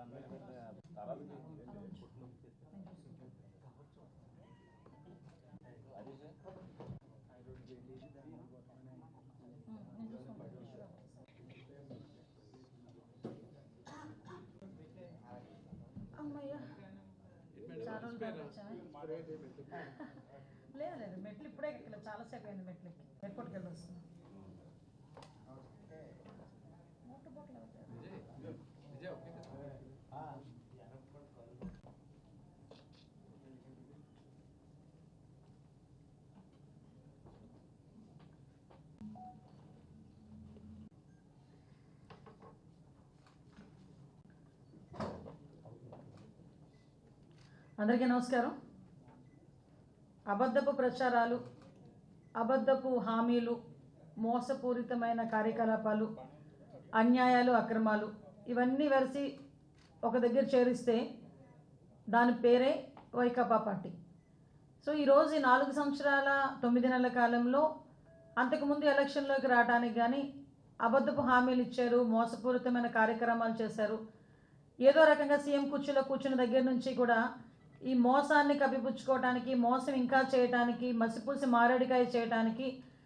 అమ్మయ్య చాలా రోజులు పంపించామే. లేదు లేదు మెట్లు ఇప్పుడే ఎక్కలేదు చాలాసేపు అయింది మెట్లు ఎక్కి ఎయిర్పోర్ట్కి వెళ్ళి వస్తున్నాం వాటర్ బాటిల్ ఎవరిది? అందరికీ నమస్కారం అబద్ధపు ప్రచారాలు అబద్ధపు హామీలు మోసపూరితమైన కార్యకలాపాలు అన్యాయాలు అక్రమాలు ఇవన్నీ వరిసి ఒక దగ్గర చేరిస్తే దాని పేరే వైకాపా పార్టీ సో ఈరోజు ఈ నాలుగు సంవత్సరాల తొమ్మిది నెలల కాలంలో అంతకుముందు ఎలక్షన్లోకి రావడానికి కానీ అబద్ధపు హామీలు ఇచ్చారు మోసపూరితమైన కార్యక్రమాలు చేశారు ఏదో రకంగా సీఎం కుర్చీలో కూర్చున్న దగ్గర నుంచి కూడా ఈ మోసాన్ని కప్పిపుచ్చుకోవడానికి మోసం ఇంకా చేయడానికి మసిపూసి మారేడికాయ చేయడానికి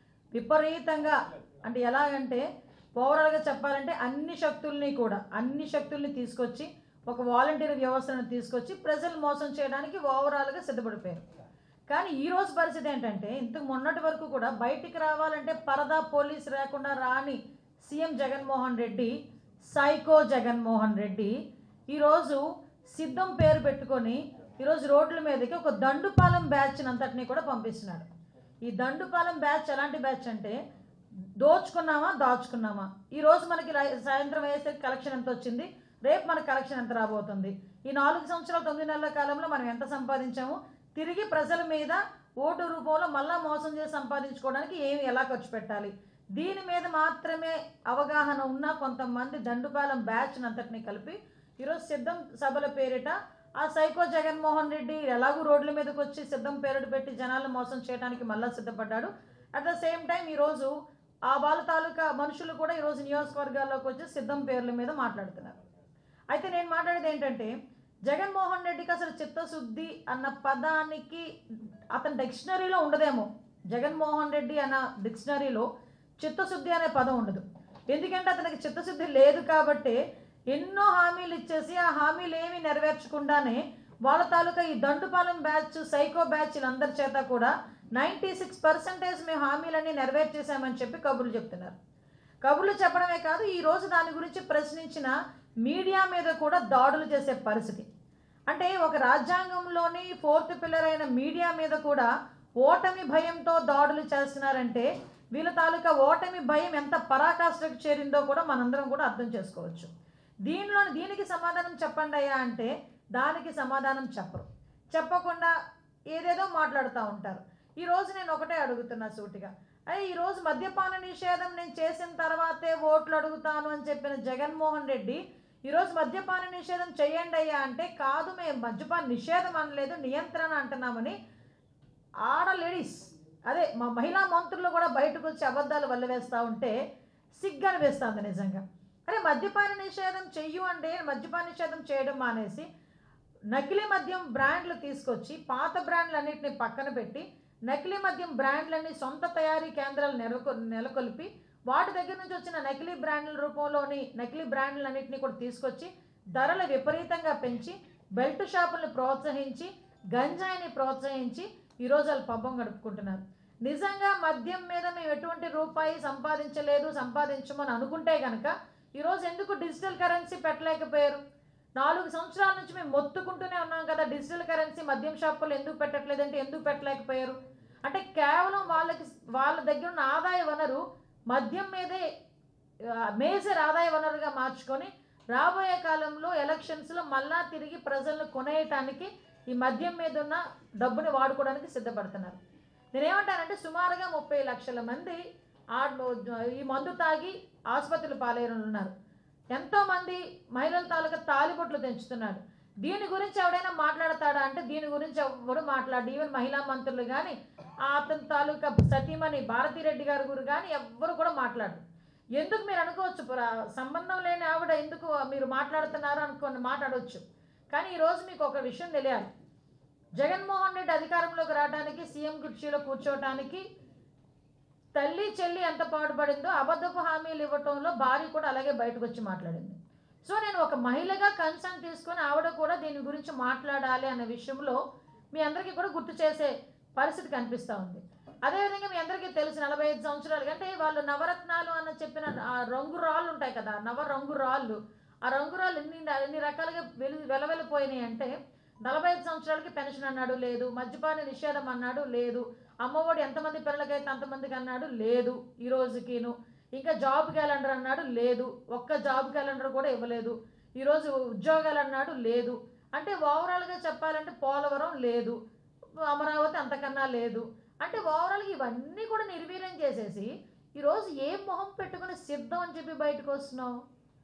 విపరీతంగా అంటే ఎలాగంటే ఓవరాల్గా చెప్పాలంటే అన్ని శక్తుల్ని కూడా అన్ని శక్తుల్ని తీసుకొచ్చి ఒక వాలంటీర్ వ్యవస్థను తీసుకొచ్చి ప్రజలు మోసం చేయడానికి ఓవరాల్గా సిద్ధపడిపోయారు కానీ ఈ రోజు పరిస్థితి ఏంటంటే ఇంతకు మొన్నటి వరకు కూడా బయటికి రావాలంటే పరదా పోలీస్ లేకుండా రాని సీఎం జగన్మోహన్ రెడ్డి సైకో జగన్మోహన్ రెడ్డి ఈరోజు సిద్ధం పేరు పెట్టుకొని ఈరోజు రోడ్ల మీదకి ఒక దండుపాలెం బ్యాచ్ అంతటిని కూడా పంపిస్తున్నాడు ఈ దండుపాలెం బ్యాచ్ ఎలాంటి బ్యాచ్ అంటే దోచుకున్నామా దాచుకున్నామా ఈ రోజు మనకి రై- సాయంత్రం అయ్యేసరికి కలెక్షన్ ఎంత వచ్చింది రేపు మనకి కలెక్షన్ ఎంత రాబోతుంది ఈ నాలుగు సంవత్సరాల తొమ్మిది నెలల కాలంలో మనం ఎంత సంపాదించాము తిరిగి ప్రజల మీద ఓటు రూపంలో మళ్ళా మోసం చేసి సంపాదించుకోవడానికి ఏమి ఎలా ఖర్చు పెట్టాలి దీని మీద మాత్రమే అవగాహన ఉన్న కొంతమంది దండుపాలెం బ్యాచ్ అంతటిని కలిపి ఈరోజు సిద్ధం సభల పేరిట ఆ సైకో జగన్మోహన్ రెడ్డి ఎలాగూ రోడ్ల మీదకి వచ్చి సిద్ధం పేరుడు పెట్టి జనాలను మోసం చేయడానికి మళ్ళా సిద్ధపడ్డాడు అట్ ద సేమ్ టైం ఈరోజు ఆ వాళ్ళ తాలూకా మనుషులు కూడా ఈరోజు నియోజకవర్గాల్లోకి వచ్చి సిద్ధం పేర్ల మీద మాట్లాడుతున్నారు అయితే నేను మాట్లాడేది ఏంటంటే జగన్మోహన్ రెడ్డికి అసలు చిత్తశుద్ధి అన్న పదానికి అతని డిక్షనరీలో ఉండదేమో జగన్మోహన్ రెడ్డి అన్న డిక్షనరీలో చిత్తశుద్ధి అనే పదం ఉండదు ఎందుకంటే అతనికి చిత్తశుద్ధి లేదు కాబట్టి ఎన్నో హామీలు ఇచ్చేసి ఆ హామీలు ఏమీ నెరవేర్చకుండానే వాళ్ళ తాలూకా ఈ దండుపాలెం బ్యాచ్ సైకో బ్యాచ్ వీళ్ళందరి చేత కూడా నైంటీ సిక్స్ పర్సెంటేజ్ మేము హామీలన్నీ నెరవేర్చేసామని చెప్పి కబుర్లు చెప్తున్నారు కబుర్లు చెప్పడమే కాదు ఈ రోజు దాని గురించి ప్రశ్నించిన మీడియా మీద కూడా దాడులు చేసే పరిస్థితి అంటే ఒక రాజ్యాంగంలోని ఫోర్త్ పిల్లర్ అయిన మీడియా మీద కూడా ఓటమి భయంతో దాడులు చేస్తున్నారంటే వీళ్ళ తాలూకా ఓటమి భయం ఎంత పరాకాష్ఠకు చేరిందో కూడా మనందరం కూడా అర్థం చేసుకోవచ్చు దీనిలో దీనికి సమాధానం చెప్పండి అయ్యా అంటే దానికి సమాధానం చెప్పరు చెప్పకుండా ఏదేదో మాట్లాడుతూ ఉంటారు ఈరోజు నేను ఒకటే అడుగుతున్నా సూటిగా అయ్యి ఈరోజు మద్యపాన నిషేధం నేను చేసిన తర్వాతే ఓట్లు అడుగుతాను అని చెప్పిన జగన్మోహన్ రెడ్డి ఈరోజు మద్యపాన నిషేధం చేయండి అయ్యా అంటే కాదు మేము మద్యపాన నిషేధం అనలేదు నియంత్రణ అంటున్నామని ఆడ లేడీస్ అదే మా మహిళా మంత్రులు కూడా బయటకు వచ్చి అబద్ధాలు వల్లవేస్తూ ఉంటే సిగ్గు అనిపిస్తుంది నిజంగా అరే మద్యపాన నిషేధం చెయ్యు అంటే మద్యపాన నిషేధం చేయడం మానేసి నకిలీ మద్యం బ్రాండ్లు తీసుకొచ్చి పాత బ్రాండ్లన్నింటినీ పక్కన పెట్టి నకిలీ మద్యం బ్రాండ్లన్నీ సొంత తయారీ కేంద్రాలు నెలకొ నెలకొల్పి వాటి దగ్గర నుంచి వచ్చిన నకిలీ బ్రాండ్ల రూపంలోని నకిలీ బ్రాండ్లన్నింటినీ కూడా తీసుకొచ్చి ధరలు విపరీతంగా పెంచి బెల్ట్ షాపుల్ని ప్రోత్సహించి గంజాయిని ప్రోత్సహించి ఈరోజు వాళ్ళు పబ్బం గడుపుకుంటున్నారు నిజంగా మద్యం మీద మేము ఎటువంటి రూపాయి సంపాదించలేదు సంపాదించమని అనుకుంటే కనుక ఈరోజు ఎందుకు డిజిటల్ కరెన్సీ పెట్టలేకపోయారు నాలుగు సంవత్సరాల నుంచి మేము మొత్తుకుంటూనే ఉన్నాం కదా డిజిటల్ కరెన్సీ మద్యం షాపులు ఎందుకు పెట్టట్లేదంటే ఎందుకు పెట్టలేకపోయారు అంటే కేవలం వాళ్ళకి వాళ్ళ దగ్గర ఉన్న ఆదాయ వనరు మద్యం మీదే ఆ, మేజర్ ఆదాయ వనరుగా మార్చుకొని రాబోయే కాలంలో ఎలక్షన్స్లో మళ్ళా తిరిగి ప్రజలను కొనేయటానికి ఈ మద్యం మీద ఉన్న డబ్బుని వాడుకోవడానికి సిద్ధపడుతున్నారు నేనేమంటానంటే సుమారుగా ముప్పై లక్షల మంది ఆ ఈ మందు తాగి ఆసుపత్రులు పాలైన ఉన్నారు ఎంతోమంది మహిళల తాలూకా తాలిబొట్లు తెంచుతున్నాడు దీని గురించి ఎవడైనా మాట్లాడతాడా అంటే దీని గురించి ఎవరు మాట్లాడు ఈవెన్ మహిళా మంత్రులు కానీ అతని తాలూకా సతీమణి భారతిరెడ్డి గారి గురు కానీ ఎవ్వరు కూడా మాట్లాడరు ఎందుకు మీరు అనుకోవచ్చు ప్ర- సంబంధం లేని ఆవిడ ఎందుకు మీరు మాట్లాడుతున్నారు అనుకోని మాట్లాడవచ్చు కానీ ఈరోజు మీకు ఒక విషయం తెలియాలి జగన్మోహన్ రెడ్డి అధికారంలోకి రావడానికి సీఎం కుర్చీలో కూర్చోవటానికి తల్లి చెల్లి ఎంత పాటుపడిందో అబద్ధపు హామీలు ఇవ్వటంలో భార్య కూడా అలాగే బయటకు వచ్చి మాట్లాడింది సో నేను ఒక మహిళగా కన్సర్న్ తీసుకొని ఆవిడ కూడా దీని గురించి మాట్లాడాలి అనే విషయంలో మీ అందరికీ కూడా గుర్తు చేసే పరిస్థితి కనిపిస్తూ ఉంది అదేవిధంగా మీ అందరికీ తెలుసు నలభై ఐదు సంవత్సరాలు అంటే వాళ్ళు నవరత్నాలు అని చెప్పిన ఆ రంగు రాళ్ళు ఉంటాయి కదా నవ రంగు రాళ్ళు ఆ రంగు రాళ్ళు ఎన్ని ఎన్ని రకాలుగా వెలు వెలవెలిపోయినాయి అంటే నలభై ఐదు సంవత్సరాలకి పెన్షన్ అన్నాడు లేదు మద్యపాన నిషేధం అన్నాడు లేదు అమ్మఒడి ఎంతమంది పిల్లలకైతే అంతమందికి అన్నాడు లేదు ఈ రోజుకిను ఇంకా జాబ్ క్యాలెండర్ అన్నాడు లేదు ఒక్క జాబ్ క్యాలెండర్ కూడా ఇవ్వలేదు ఈరోజు ఉద్యోగాలు అన్నాడు లేదు అంటే ఓవరాల్గా చెప్పాలంటే పోలవరం లేదు అమరావతి అంతకన్నా లేదు అంటే ఓవరాల్గా ఇవన్నీ కూడా నిర్వీర్యం చేసేసి ఈరోజు ఏ మొహం పెట్టుకుని సిద్ధం అని చెప్పి బయటకు వస్తున్నావు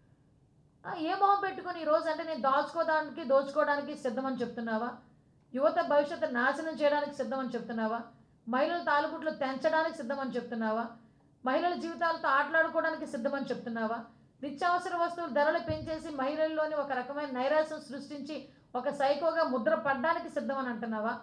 ఆ, ఏ మొహం పెట్టుకుని ఈరోజు అంటే నేను దాచుకోవడానికి దోచుకోవడానికి సిద్ధమని చెప్తున్నావా యువత భవిష్యత్తు నాశనం చేయడానికి సిద్ధమని చెప్తున్నావా మహిళల తాలుగుట్లు తెంచడానికి సిద్ధమని చెప్తున్నావా మహిళల జీవితాలతో ఆటలాడుకోవడానికి సిద్ధమని చెప్తున్నావా నిత్యావసర వస్తువుల ధరలు పెంచేసి మహిళల్లోని ఒక రకమైన నైరాశ్యం సృష్టించి ఒక సైకోగా ముద్ర పడ్డానికి సిద్ధమని అంటున్నావా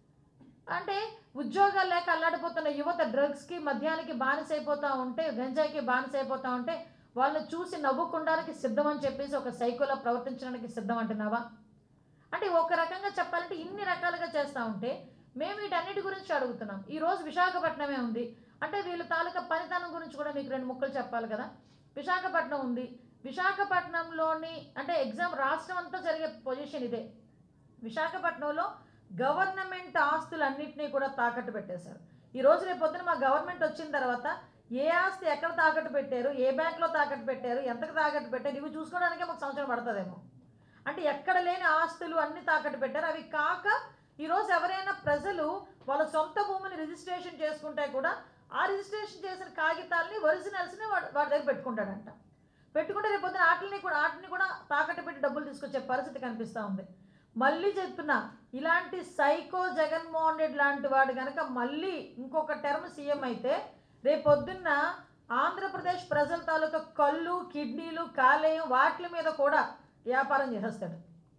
అంటే ఉద్యోగాలు లేక అల్లాడిపోతున్న యువత డ్రగ్స్కి మద్యానికి బానిసైపోతూ ఉంటే గంజాయికి బానిసైపోతూ ఉంటే వాళ్ళని చూసి నవ్వుకుండానికి సిద్ధం అని చెప్పేసి ఒక సైకోలో ప్రవర్తించడానికి సిద్ధం అంటున్నావా అంటే ఒక రకంగా చెప్పాలంటే ఇన్ని రకాలుగా చేస్తూ ఉంటే మేము వీటన్నిటి గురించి అడుగుతున్నాం ఈరోజు విశాఖపట్నమే ఉంది అంటే వీళ్ళ తాలూకా పనితనం గురించి కూడా మీకు రెండు ముక్కలు చెప్పాలి కదా విశాఖపట్నం ఉంది విశాఖపట్నంలోని అంటే ఎగ్జామ్ రాష్ట్రం అంతా జరిగే పొజిషన్ ఇదే విశాఖపట్నంలో గవర్నమెంట్ ఆస్తులన్నింటినీ కూడా తాకట్టు పెట్టేశారు ఈ రోజు రేపు పొద్దున మా గవర్నమెంట్ వచ్చిన తర్వాత ఏ ఆస్తి ఎక్కడ తాకట్టు పెట్టారు ఏ బ్యాంక్లో తాకట్టు పెట్టారు ఎంతకు తాకట్టు పెట్టారు ఇవి చూసుకోవడానికే మాకు సంవత్సరం పడుతుందేమో అంటే ఎక్కడ లేని ఆస్తులు అన్ని తాకట్టు పెట్టారు అవి కాక ఈరోజు ఎవరైనా ప్రజలు వాళ్ళ సొంత భూమిని రిజిస్ట్రేషన్ చేసుకుంటే కూడా ఆ రిజిస్ట్రేషన్ చేసిన కాగితాలని ఒరిజినల్స్ని వాడు వాడి దగ్గర పెట్టుకుంటాడంట పెట్టుకుంటే రేపు పొద్దున ఆటలని కూడా ఆటని కూడా తాకట్టు పెట్టి డబ్బులు తీసుకొచ్చే పరిస్థితి కనిపిస్తూ ఉంది మళ్ళీ చెప్తున్నా ఇలాంటి సైకో జగన్మోహన్ రెడ్డి లాంటి వాడు కనుక మళ్ళీ ఇంకొక టర్మ్ సీఎం అయితే రేపు పొద్దున్న ఆంధ్రప్రదేశ్ ప్రజల తాలూకా కళ్ళు కిడ్నీలు కాలేయం వాటి మీద కూడా వ్యాపారం చేసేస్తాడు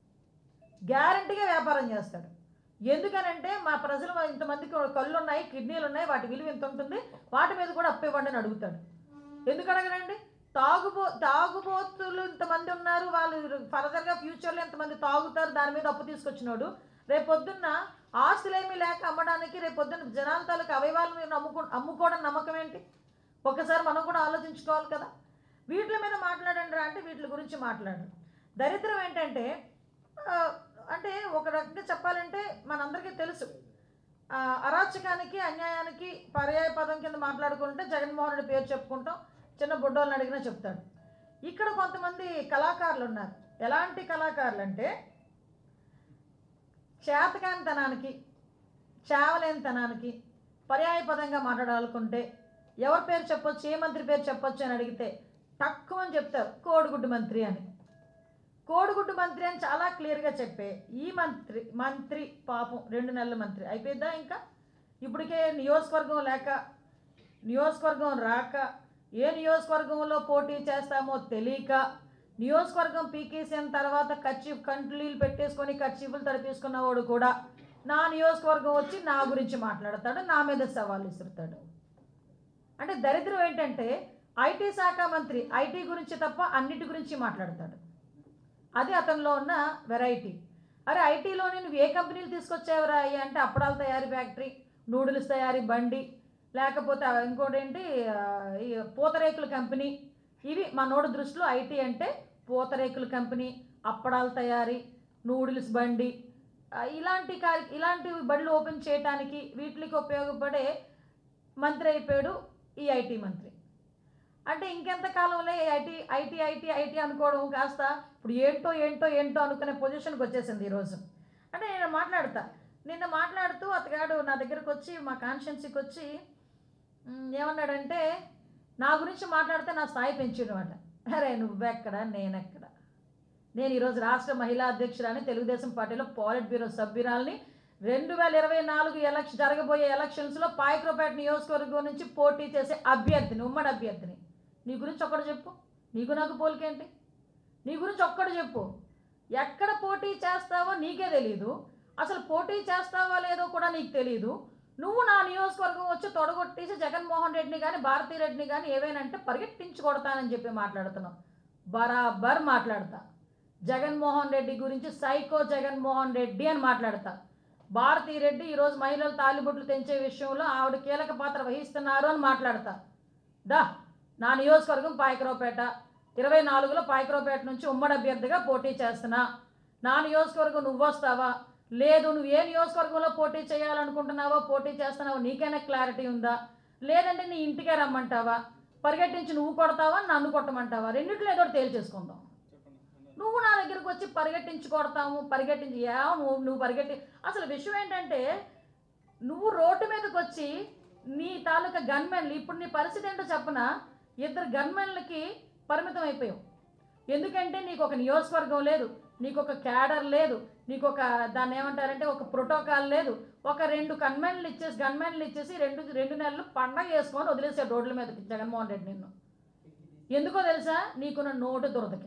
గ్యారంటీగా వ్యాపారం చేస్తాడు ఎందుకనంటే మా ప్రజలు ఇంతమందికి కళ్ళు ఉన్నాయి కిడ్నీలు ఉన్నాయి వాటి విలువ ఎంత ఉంటుంది వాటి మీద కూడా అప్పు ఇవ్వండి అని అడుగుతాడు ఎందుకు అడగడండి తాగుబో తాగుబోతులు ఇంతమంది ఉన్నారు వాళ్ళు ఫర్దర్గా ఫ్యూచర్లో ఎంతమంది తాగుతారు దాని మీద అప్పు తీసుకొచ్చినాడు రేపు పొద్దున్న ఆస్తులేమీ లేక అమ్మడానికి రేపు పొద్దున్న జనాల తాలూకు అవయవాలు మీరు అమ్ముకో అమ్ముకోవడం నమ్మకం ఏంటి ఒకసారి మనం కూడా ఆలోచించుకోవాలి కదా వీటి మీద మాట్లాడండి రా అంటే వీటి గురించి మాట్లాడు దరిద్రం ఏంటంటే ఆ, అంటే ఒక రకంగా చెప్పాలంటే మనందరికీ తెలుసు ఆ, అరాచకానికి అన్యాయానికి పర్యాయ పదం కింద మాట్లాడుకుంటే జగన్మోహన్ రెడ్డి పేరు చెప్పుకుంటాం చిన్న బుడ్డోళ్ళని అడిగినా చెప్తాడు ఇక్కడ కొంతమంది కళాకారులు ఉన్నారు ఎలాంటి కళాకారులు అంటే చేతకానితనానికి చావలేనితనానికి పర్యాయ పదంగా మాట్లాడాలనుకుంటే ఎవరి పేరు చెప్పొచ్చు ఏ మంత్రి పేరు చెప్పొచ్చు అని అడిగితే తక్కువ అని చెప్తారు కోడిగుడ్డు మంత్రి అని కోడిగుడ్డు మంత్రి అని చాలా క్లియర్గా చెప్పే ఈ మంత్రి మంత్రి పాపం రెండు నెలల మంత్రి అయిపోయిద్దా ఇంకా ఇప్పటికే నియోజకవర్గం లేక నియోజకవర్గం రాక ఏ నియోజకవర్గంలో పోటీ చేస్తామో తెలియక నియోజకవర్గం పీకేసిన తర్వాత కచ్చి కంట్లీలు పెట్టేసుకొని కచ్చిపులు తడిపేసుకున్నవాడు కూడా నా నియోజకవర్గం వచ్చి నా గురించి మాట్లాడతాడు నా మీద సవాల్ విసురుతాడు అంటే దరిద్రం ఏంటంటే ఐటీ శాఖ మంత్రి ఐటీ గురించి తప్ప అన్నిటి గురించి మాట్లాడతాడు అది అతనిలో ఉన్న వెరైటీ అరే ఐటీలోని నువ్వు ఏ కంపెనీలు తీసుకొచ్చావురా అయ్యి అంటే అప్పడాల తయారీ ఫ్యాక్టరీ నూడిల్స్ తయారీ బండి లేకపోతే ఆ ఇంకోటి ఏంటి ఆ, ఈ పూతరేకుల కంపెనీ ఇవి మా నోడు దృష్టిలో ఐటీ అంటే పూతరేకుల కంపెనీ అప్పడాల తయారీ నూడిల్స్ బండి ఆ, ఇలాంటి కార్య ఇలాంటి బడులు ఓపెన్ చేయడానికి వీటికి ఉపయోగపడే మంత్రి అయిపోయాడు ఈ ఐటీ మంత్రి అంటే ఇంకెంత కాలంలో ఈ ఐటీ ఐటీ ఐటీ ఐటీ అనుకోవడం కాస్త ఇప్పుడు ఏంటో ఏంటో ఏంటో అనుకునే పొజిషన్కి వచ్చేసింది ఈరోజు అంటే నేను మాట్లాడతా నిన్న మాట్లాడుతూ అతగాడు నా దగ్గరకు వచ్చి మా కాన్షియన్సీకి వచ్చి "మ్, ఏమన్నాడంటే నా గురించి మాట్లాడితే నా స్థాయి పెంచినమాట అరే నువ్వెక్కడ నేనెక్కడ నేను ఈరోజు రాష్ట్ర మహిళా అధ్యక్షురాని తెలుగుదేశం పార్టీలో పాలిట్ బ్యూరో సభ్యురాలని రెండు వేల ఇరవై నాలుగు ఎలక్షన్ జరగబోయే ఎలక్షన్స్లో పాయక్రోపేట నియోజకవర్గం నుంచి పోటీ చేసే అభ్యర్థిని ఉమ్మడి అభ్యర్థిని నీ గురించి ఒక్కడు చెప్పు నీకు నాకు పోలికేంటి నీ గురించి ఒక్కడు చెప్పు ఎక్కడ పోటీ చేస్తావో నీకే తెలియదు అసలు పోటీ చేస్తావో లేదో కూడా నీకు తెలియదు నువ్వు నా నియోజకవర్గం వచ్చి తొడగొట్టేసి జగన్మోహన్ రెడ్డిని కానీ భారతీ రెడ్డిని కానీ ఏవైనా అంటే పరిగెట్టించి కొడతానని చెప్పి మాట్లాడుతున్నావు బరాబర్ మాట్లాడతా జగన్మోహన్ రెడ్డి గురించి సైకో జగన్మోహన్ రెడ్డి అని మాట్లాడతా భారతీ రెడ్డి ఈరోజు మహిళలు తాలిబొట్లు తెంచే విషయంలో ఆవిడ కీలక పాత్ర వహిస్తున్నారు అని మాట్లాడతా దా నా నియోజకవర్గం పాయకరావుపేట ఇరవై నాలుగులో పాయకరావుపేట నుంచి ఉమ్మడి అభ్యర్థిగా పోటీ చేస్తున్నా నా నియోజకవర్గం నువ్వు వస్తావా లేదు నువ్వు ఏ నియోజకవర్గంలో పోటీ చేయాలనుకుంటున్నావో పోటీ చేస్తున్నావో నీకైనా క్లారిటీ ఉందా లేదంటే నీ ఇంటికే రమ్మంటావా పరిగెట్టించి నువ్వు కొడతావా నన్ను కొట్టమంటావా రెండిట్లో ఏదో ఒకటి తేల్చేసుకుందాం నువ్వు నా దగ్గరకు వచ్చి పరిగెట్టించి కొడతాము పరిగెట్టించి ఏ నువ్వు నువ్వు పరిగెట్టి అసలు విషయం ఏంటంటే నువ్వు రోడ్డు మీదకి వచ్చి నీ తాలూకా గన్మెన్లు ఇప్పుడు నీ పరిస్థితి ఏంటో చెప్పనా ఇద్దరు గన్మెన్లకి పరిమితం అయిపోయావు ఎందుకంటే నీకు ఒక నియోజకవర్గం లేదు నీకు ఒక క్యాడర్ లేదు నీకు ఒక దాన్ని ఏమంటారంటే ఒక ప్రోటోకాల్ లేదు ఒక రెండు గన్మెన్లు ఇచ్చేసి గన్మెన్లు ఇచ్చేసి రెండు రెండు నెలలు పండగ చేసుకొని వదిలేసాడు రోడ్ల మీదకి జగన్మోహన్ రెడ్డి నిన్ను ఎందుకో తెలుసా నీకున్న నోటు దురదకే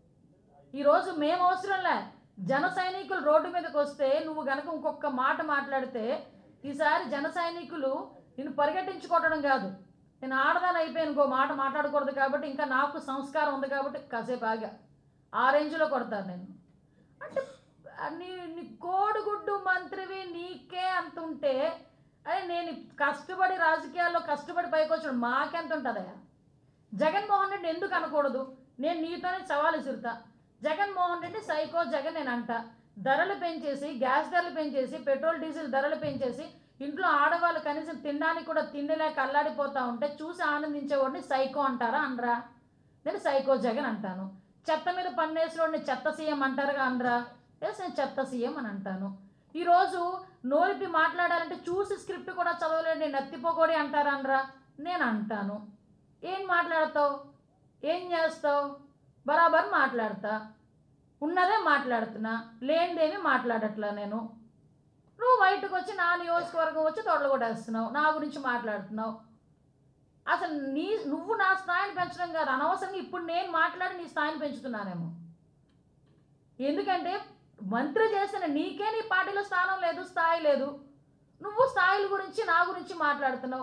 ఈరోజు మేము అవసరంలే జన సైనికులు రోడ్డు మీదకి వస్తే నువ్వు గనక ఇంకొక మాట మాట్లాడితే ఈసారి జన సైనికులు నిన్ను పరిగెట్టించుకోవడం కాదు నేను ఆడదాని అయిపోయాను ఇంకో మాట మాట్లాడకూడదు కాబట్టి ఇంకా నాకు సంస్కారం ఉంది కాబట్టి కాసేపు ఆగా ఆ రేంజ్లో కొడతాను నేను అంటే నీ నీ కోడిగుడ్డు మంత్రివి నీకే అంత ఉంటే అరే నేను కష్టపడి రాజకీయాల్లో కష్టపడి పైకి వచ్చాడు మాకెంత ఉంటుందయ్యా జగన్మోహన్ రెడ్డి ఎందుకు అనకూడదు నేను నీతోనే సవాలు విసురుతా జగన్మోహన్ రెడ్డి సైకో జగన్ నేను అంట ధరలు పెంచేసి గ్యాస్ ధరలు పెంచేసి పెట్రోల్ డీజిల్ ధరలు పెంచేసి ఇంట్లో ఆడవాళ్ళు కనీసం తినడానికి కూడా తిండి లేక అల్లాడిపోతా ఉంటే చూసి ఆనందించేవాడిని సైకో అంటారా అనరా నేను సైకో జగన్ అంటాను చెత్త మీద పన్నేసినోడిని చెత్త సీఎం అంటారుగా అనరా ఎస్ నేను చెత్త సీఎం అని అంటాను ఈరోజు నోరిపి మాట్లాడాలంటే చూసి స్క్రిప్ట్ కూడా చదవలేడు నేను ఎత్తిపోకోడి అంటారా అనరా నేను అంటాను ఏం మాట్లాడతావు ఏం చేస్తావు బరాబర్ మాట్లాడతా ఉన్నదే మాట్లాడుతున్నా లేనిదేమి మాట్లాడట్లా నేను నువ్వు బయటకు వచ్చి నా నియోజకవర్గం వచ్చి తొడలు కొట్టేస్తున్నావు నా గురించి మాట్లాడుతున్నావు అసలు నీ నువ్వు నా స్థాయిని పెంచడం కాదు అనవసరంగా ఇప్పుడు నేను మాట్లాడి నీ స్థాయిని పెంచుతున్నానేమో ఎందుకంటే మంత్రి చేసిన నీకే నీ పార్టీలో స్థానం లేదు స్థాయి లేదు నువ్వు స్థాయిల గురించి నా గురించి మాట్లాడుతున్నావు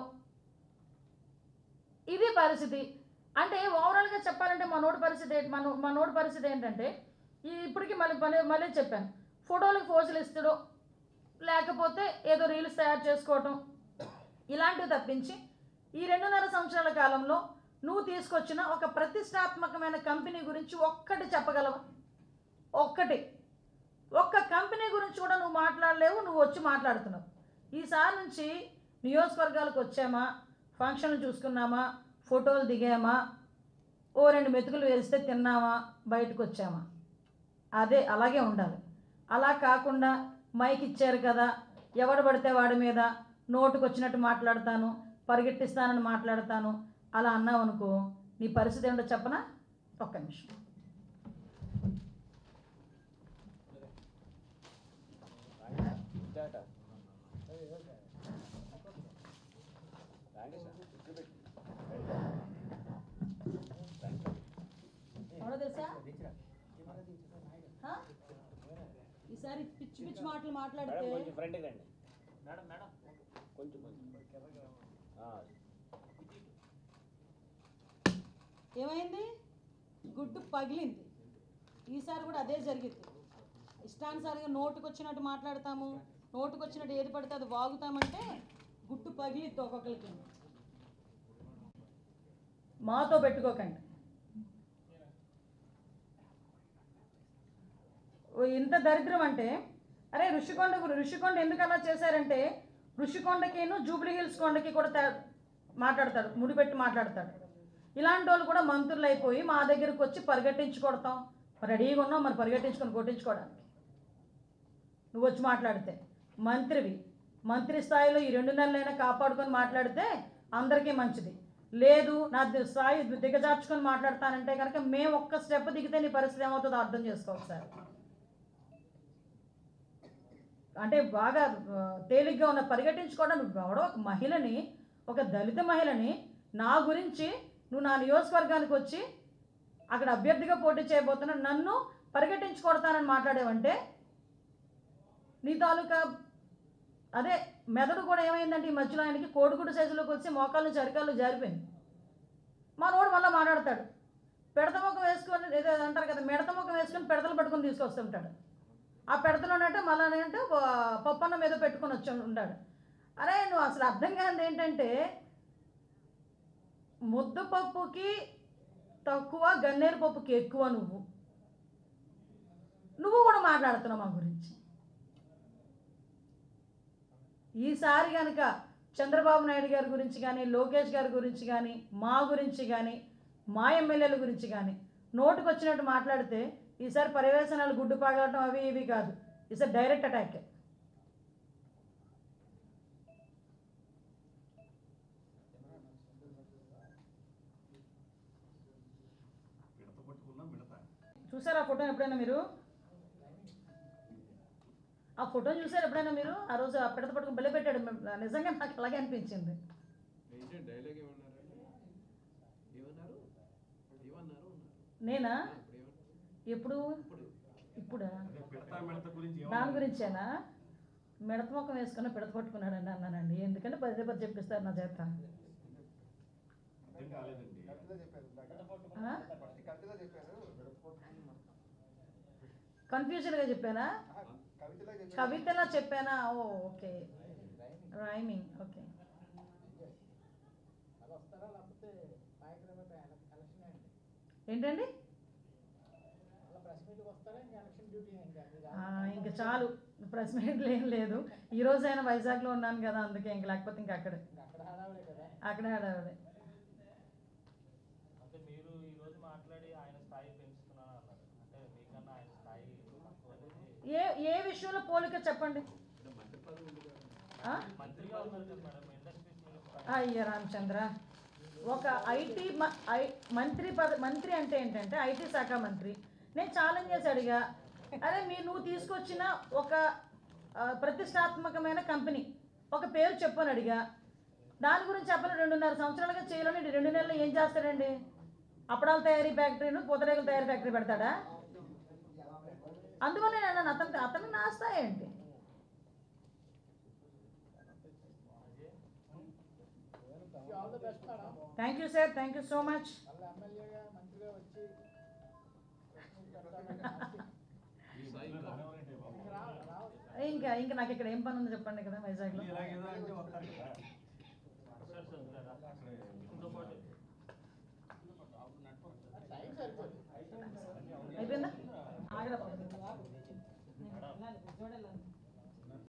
ఇది పరిస్థితి అంటే ఓవరాల్గా చెప్పాలంటే మా నోటి పరిస్థితి ఏంటి- మన మా నోటి పరిస్థితి ఏంటంటే ఈ ఇప్పటికీ మళ్ళీ మళ్ళీ మళ్ళీ చెప్పాను ఫోటోలకు ఫోజులు ఇస్తాడు లేకపోతే ఏదో రీల్స్ తయారు చేసుకోవటం ఇలాంటివి తప్పించి ఈ రెండున్నర సంవత్సరాల కాలంలో నువ్వు తీసుకొచ్చిన ఒక ప్రతిష్టాత్మకమైన కంపెనీ గురించి ఒక్కటి చెప్పగలవా ఒక్కటి ఒక్క కంపెనీ గురించి కూడా నువ్వు మాట్లాడలేవు నువ్వు వచ్చి మాట్లాడుతున్నావు ఈసారి నుంచి నియోజకవర్గాలకు వచ్చామా ఫంక్షన్లు చూసుకున్నామా ఫోటోలు దిగామా ఓ రెండు మెతుకులు వేస్తే తిన్నామా బయటకు వచ్చామా అదే అలాగే ఉండాలి అలా కాకుండా మైక్ ఇచ్చారు కదా ఎవడు పడితే వాడి మీద నోటుకు వచ్చినట్టు మాట్లాడతాను పరిగెట్టిస్తానని మాట్లాడతాను అలా అన్నావు అనుకో నీ పరిస్థితి ఏంటో చెప్పనా ఒక్క నిమిషం ఎవడో తెలుసా ఆ? ఈసారి పిచ్చి పిచ్చి మాటలు మాట్లాడితే కొంచెం ఫ్రంట్కి రండి మేడం మేడం కొంచెం కొంచెం ఆ, ఏమైంది గుడ్డు పగిలింది ఈసారి కూడా అదే జరిగింది ఇష్టానుసారంగా నోటుకు వచ్చినట్టు మాట్లాడతాము నోటుకు వచ్చినట్టు ఏది పడితే అది వాగుతామంటే గుడ్డు పగిలిద్ది ఒక్కొక్కరికి మాతో పెట్టుకోకండి ఓ ఇంత దరిద్రం అంటే అరే ఋషికొండ గురి- ఋషికొండ ఎందుకు అలా చేశారంటే ఋషికొండకిను జూబ్లీ హిల్స్ కొండకి కూడా తే- మాట్లాడతాడు ముడిపెట్టి మాట్లాడతాడు ఇలాంటి వాళ్ళు కూడా మంత్రులు అయిపోయి మా దగ్గరకు వచ్చి పరిగెట్టించి కొడతాం రెడీగా ఉన్నాం మరి పరిగెట్టించుకొని కొట్టించుకోవడానికి నువ్వు వచ్చి మాట్లాడితే మంత్రివి మంత్రి స్థాయిలో ఈ రెండు నెలలైనా కాపాడుకొని మాట్లాడితే అందరికీ మంచిది లేదు నా ది- స్థాయి దిగజార్చుకొని మాట్లాడతానంటే కనుక మేము ఒక్క స్టెప్ దిగితే నీ పరిస్థితి ఏమవుతుందో అర్థం చేసుకోవచ్చు సార్ అంటే బాగా ఆ, తేలిగ్గా ఉన్న పరిగెట్టించుకోవడం నువ్వు ఎవడో ఒక మహిళని ఒక దళిత మహిళని నా గురించి నువ్వు నా నియోజకవర్గానికి వచ్చి అక్కడ అభ్యర్థిగా పోటీ చేయబోతున్నా నన్ను పరిగెట్టించి కొడతానని మాట్లాడేవంటే నీ తాలూకా అదే మెదడు కూడా ఏమైందంటే ఈ మధ్యలో ఆయనకి కోడిగుడు సైజులోకి వచ్చి మోకాళ్ళు చరికాళ్ళు జారిపోయింది మా రోడ్డు మళ్ళీ మాట్లాడతాడు పెడత ముఖం వేసుకొని ఏదో అంటారు కదా మిడత ముఖం వేసుకొని పెడతలు పట్టుకొని తీసుకొస్తుంటాడు ఆ పెడతలు ఉన్నట్టు మళ్ళీ అంటే పప్పన్న మీద పెట్టుకొని వచ్చి ఉంటాడు అరే నువ్వు అసలు అర్థం కానిది ఏంటంటే ముద్దపప్పుకి తక్కువ గన్నేరు పప్పుకి ఎక్కువ నువ్వు నువ్వు కూడా మాట్లాడుతున్నావు మా గురించి ఈసారి కనుక చంద్రబాబు నాయుడు గారి గురించి కానీ లోకేష్ గారి గురించి కానీ మా గురించి కానీ మా ఎమ్మెల్యేల గురించి కానీ నోటుకు వచ్చినట్టు మాట్లాడితే ఈసారి పర్యవేశనాలు గుడ్డు పగలటం అవి ఇవి కాదు ఈసారి డైరెక్ట్ అటాక్ మిడత పట్టుకున్నా మిడత చూసారా ఆ ఫోటో ఎప్పుడైనా మీరు ఆ ఫోటో చూసారు ఎప్పుడైనా మీరు ఆ రోజు ఆ పిడత పట్టుకుని బెల్ల పెట్టాడు నిజంగా నాకు అలాగే అనిపించింది ఏంటి డైలాగ్ ఏమన్నారండి ఏమన్నారు ఏమన్నారు నేనా ఇప్పుడు ఏమన్నారు ఎప్పుడు ఇప్పుడు ఇప్పుడా అదే పిడత మిడత గురించి దాని ఏమన్నా గురించేనా మిడత ముఖం వేసుకుని పిడత పట్టుకున్నాడండి అన్నానండి ఎందుకంటే పదే పది చెప్పిస్తారు నా చేత అర్థం కాలేదండి ఆ? కన్ఫ్యూజన్గా చెప్పానా కవితలా చెప్పానా ఓ ఓకే రైమింగ్ ఓకే ఏంటండి ఆ, ఇంక చాలు ప్రెస్ మీట్లు ఏం లేదు ఈ రోజైనా వైజాగ్లో ఉన్నాను కదా అందుకే ఇంక లేకపోతే ఇంక అక్కడే అక్కడే హడావిడే అంటే మీరు ఈ రోజు మాట్లాడి ఆయన స్థాయి పెంచుతున్నాను అన్నారు అంటే మీకన్నా ఆయన స్థాయి తక్కువ అనేది ఏ ఏ విషయంలో పోలిక చెప్పండి అంటే మంత్రి పదవి ఉంది కదా ఆ? మంత్రిగా ఉన్నారు కదా మేడం ఇండస్ట్రీస్ మినిస్టర్ అయ్య రామచంద్ర ఒక ఐటీ మ- ఐ- మంత్రి పద మంత్రి అంటే ఏంటంటే ఐటీ శాఖ మంత్రి నేను ఛాలెంజ్ చేసి అడిగా అరే మీరు నువ్వు తీసుకొచ్చిన ఒక ఆ, ప్రతిష్టాత్మకమైన కంపెనీ ఒక పేరు చెప్పని అడిగా దాని గురించి చెప్పని రెండున్నర సంవత్సరాలుగా చేయలేని రెండు నెలలు ఏం చేస్తాడండి అప్పడాల తయారీ ఫ్యాక్టరీను పూతరేకుల తయారీ ఫ్యాక్టరీ పెడతాడా అందువల్ల నేను అన్నాను అతను అతను నా స్థాయి ఏంటి thank you sir thank you so much ఈ స్థాయి ఇంకా ఇంకా ఇంకా నాకు ఇక్కడ ఏం పని ఉందో చెప్పండి కదా వైజాగ్లో ఇలాగేదో అంటే వస్తారు కదా సార్ చదువుతారా అక్కడ ఇంకో పాటు అయిపోయిందా ఆగరా బాబు.